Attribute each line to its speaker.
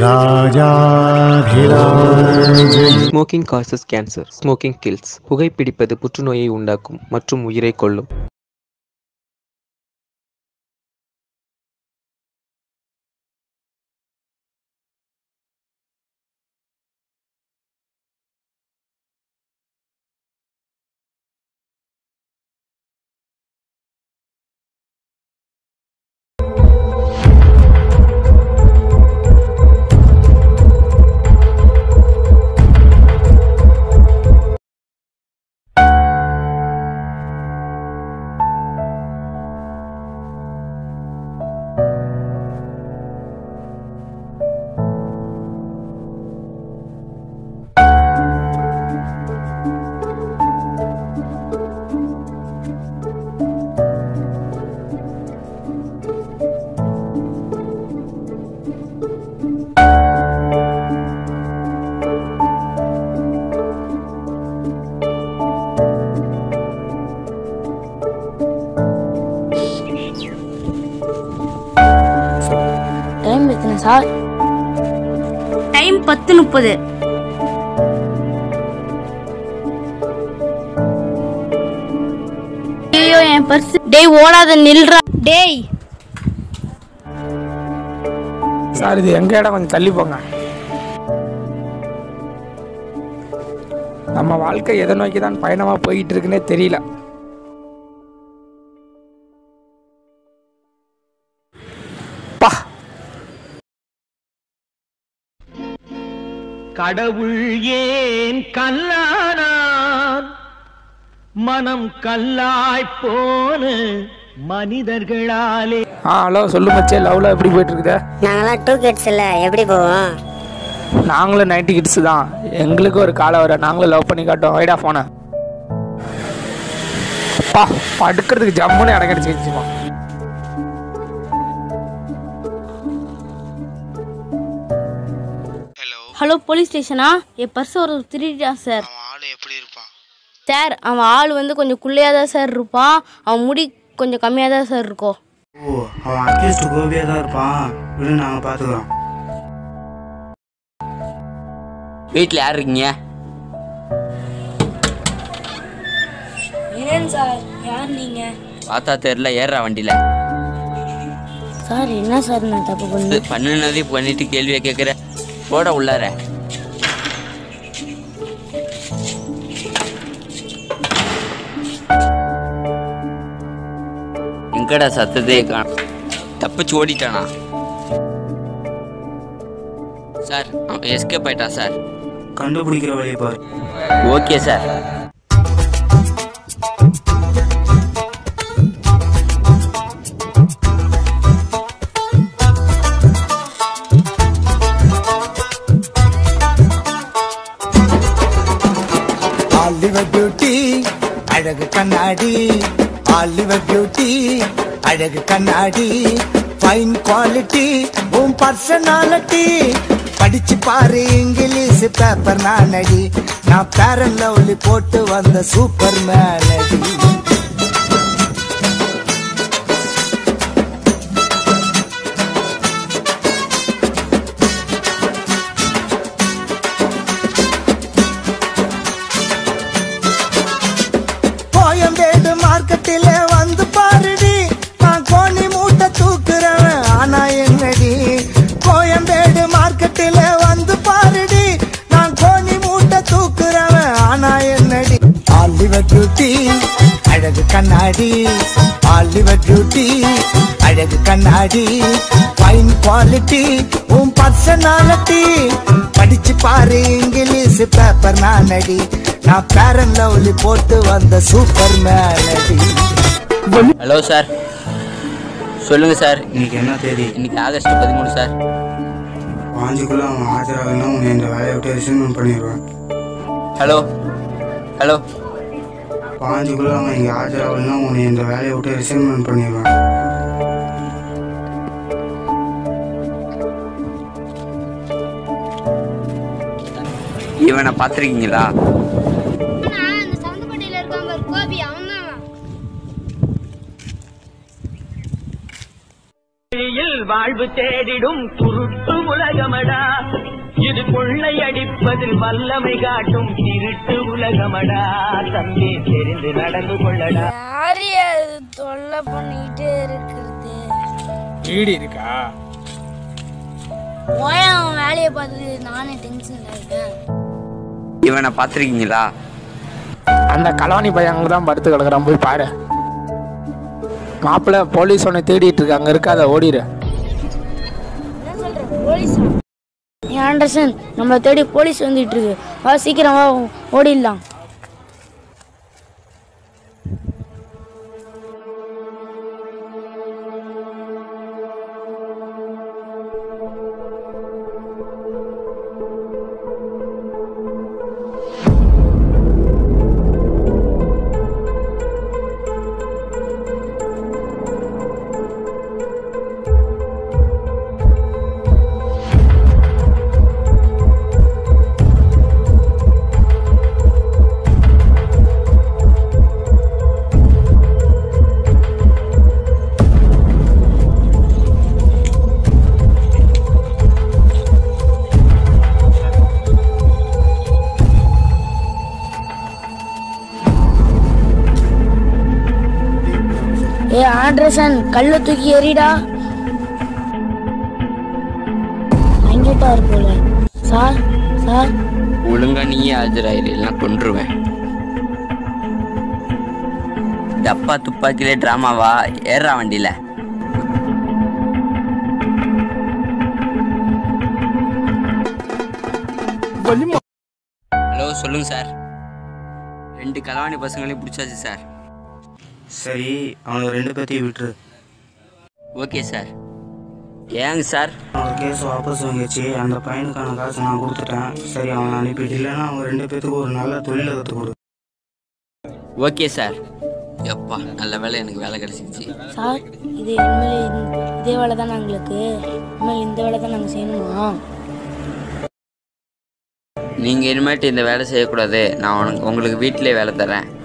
Speaker 1: ராஜாதிராஜ
Speaker 2: smoking causes cancer smoking kills புகைப்பிடிப்பது புற்றுநோயை உண்டாக்கும் மற்றும் உயிரை கொல்லும்
Speaker 3: டைம் எத்தனை சார்
Speaker 4: டைம் பத்து முப்பது ஐயோ என் பர்ஸ் டேய் ஓடாத நில்றா டேய்
Speaker 5: சார் இது எங்க இடம் கொஞ்சம் தள்ளி போங்க நம்ம வாழ்க்கை எதை நோக்கி தான் பயணமா போயிட்டு இருக்குன்னே தெரியல பா
Speaker 6: கடவுள் ஏன் கல்லானான் மனம் கல்லாய் போன மனிதர்களாலே
Speaker 5: ஆ ஹலோ சொல்லு மச்சே லவ்ல எப்படி போயிட்டு இருக்குதே
Speaker 3: நாங்களாம் டூ கிட்ஸ் இல்ல எப்படி போவோம்
Speaker 5: நாங்களும் நைன்டி கிட்ஸ் தான் எங்களுக்கு ஒரு காலம் வர நாங்களும் லவ் பண்ணி காட்டோம் வைடா போன பா படுக்கிறதுக்கு ஜம்முன்னு இடம் கிடைச்சிச்சுப்பா
Speaker 7: ஹலோ
Speaker 4: ஹலோ போலீஸ் ஸ்டேஷனா என் பர்ஸ் ஒரு திருடிட்டான் சார்
Speaker 7: அவன் ஆளு எப்படி இருப்பான்
Speaker 4: சார் அவன் ஆள் வந்து கொஞ்சம் குள்ளையாக தான் சார் இருப்பான் அவன் முடி கொஞ்சம் கம்மியாக தான் சார் இருக்கும்
Speaker 8: ஓ அவன் அட்லீஸ்ட் கோபியாக தான் இருப்பான் விடு நாங்கள் பார்த்துக்குறோம்
Speaker 9: வீட்டில் யார் இருக்கீங்க
Speaker 4: என்னன்னு சார் யார் நீங்கள்
Speaker 9: பார்த்தா தெரில ஏறுறா வண்டியில்
Speaker 3: சார் என்ன சார் நான் தப்பு பண்ணேன்
Speaker 9: பண்ணுனதையும் பண்ணிட்டு கேள்வியை கேட்குற போட உள்ளார எங்கடா சத்ததே காணோம் தப்பிச்சு ஓடிட்டானா சார் அவன் எஸ்கேப் ஆயிட்டான் சார்
Speaker 8: கண்டுபிடிக்கிற வழியை பாரு
Speaker 9: ஓகே சார்
Speaker 10: ஆலிவர் பியூட்டி அழகு கண்ணாடி ஆலிவர் பியூட்டி அழகு கண்ணாடி ஃபைன் குவாலிட்டி உன் பர்சனாலிட்டி படிச்சு பாரு இங்கிலீஷ் பேப்பர் நானடி நான் பேரன் லவ்லி போட்டு வந்த சூப்பர் மேனடி கோயம்பேடு மார்க்கெட்டில வந்து பாருடி நான் கோணி மூட்டை தூக்குறவன் ஆனா என்னடி கோயம்பேடு மார்க்கெட்டில வந்து பாருடி நான் கோணி மூட்டை தூக்குறவன் ஆனா என்னடி ஆலிவர் பியூட்டி அழகு கண்ணாடி ஆலிவர் பியூட்டி அழகு கண்ணாடி ஃபைன் குவாலிட்டி உன் பர்சனாலிட்டி படிச்சு பாரு இங்கிலீஷ் பேப்பர் நானடி நான் பேரன் லவ்லி போட்டு வந்த சூப்பர் மேனடி
Speaker 9: ஹலோ சார் சொல்லுங்க சார்
Speaker 8: இன்னைக்கு என்ன தேதி
Speaker 9: இன்னைக்கு ஆகஸ்ட் பதிமூணு சார்
Speaker 8: பாஞ்சுக்குள்ள அவன் ஆஜராகலைன்னா உன்னை இந்த வேலையை விட்டு ரிசைன்மெண்ட் பண்ணிடுவேன்
Speaker 9: ஹலோ ஹலோ
Speaker 8: பாஞ்சுக்குள்ள அவன் இங்கே ஆஜராகலைன்னா உன்னை இந்த வேலையை விட்டு ரிசைன்மெண்ட் பண்ணிடுவேன்
Speaker 9: இவனை பார்த்துருக்கீங்களா
Speaker 4: அந்த சந்தப்பட்டியில் இருக்கான் பாரு கோபி அவன் தான்
Speaker 6: வழியில் அடிப்பதில் வாழ்வு தேடிடும் குருட்டு உலகமடா இது கொள்ளையடிப்பதில் வல்லமை காட்டும் திருட்டு உலகமடா தம்பி தெரிந்து நடந்து கொள்ளடா
Speaker 3: யாரு அது தொல்லை பண்ணிக்கிட்டே இருக்கிறது
Speaker 5: ஈடி இருக்கா
Speaker 3: போய் அவன் வேலையை பார்த்துட்டு நானே டென்ஷன் ஆகிட்டேன்
Speaker 9: இவனை பார்த்துருக்கீங்களா
Speaker 5: அந்த கலாணி பையன் அங்கே தான் படுத்து கிடக்குறான் போய் பாரு மாப்பிள்ளை போலீஸ் உன்னை தேடிட்டு இருக்கு அங்கே இருக்காத ஓடிடு
Speaker 3: என்ன சொல்ற போலீஸ் ஏன் ஆண்டர்சன் நம்மளை தேடி போலீஸ் வந்துட்டு இருக்கு வா சீக்கிரம் வா ஓடிடலாம் ஏ ஆண்டர்சன் கல்லை தூக்கி எறிடா அங்கிட்டா இருக்குல்ல சார் சார்
Speaker 9: ஒழுங்கா நீயே ஆஜராயிரு இல்லைன்னா கொன்றுவேன் டப்பா துப்பாக்கிலே டிராமாவா ஏறா வண்டியில ஹலோ சொல்லுங்க சார் ரெண்டு களவாணி பசங்களையும் பிடிச்சாச்சு சார்
Speaker 8: சரி அவனுக்கு ரெண்டு பேர்த்தையும் விட்டுரு
Speaker 9: ஓகே சார் ஏங்க சார்
Speaker 8: அவன் கேஸ் வாபஸ் வாங்கிடுச்சு அந்த பையனுக்கான காசு நான் கொடுத்துட்டேன் சரி அவனை அனுப்பிட்டு இல்லைன்னா அவங்க ரெண்டு பேத்துக்கும் ஒரு நல்ல தொழிலை கற்றுக் கொடு
Speaker 9: ஓகே சார் எப்பா நல்ல வேலை எனக்கு வேலை கிடைச்சிருச்சு
Speaker 3: சார் இது இனிமேல் இந்த- இதே வேலை தான் எங்களுக்கு இனிமேல் இந்த வேலை தான் நாங்கள் செய்யணுமா
Speaker 9: நீங்கள் இனிமேட்டு இந்த வேலை செய்யக்கூடாது நான் உனக்கு உங்களுக்கு வீட்டிலே வேலை தரேன்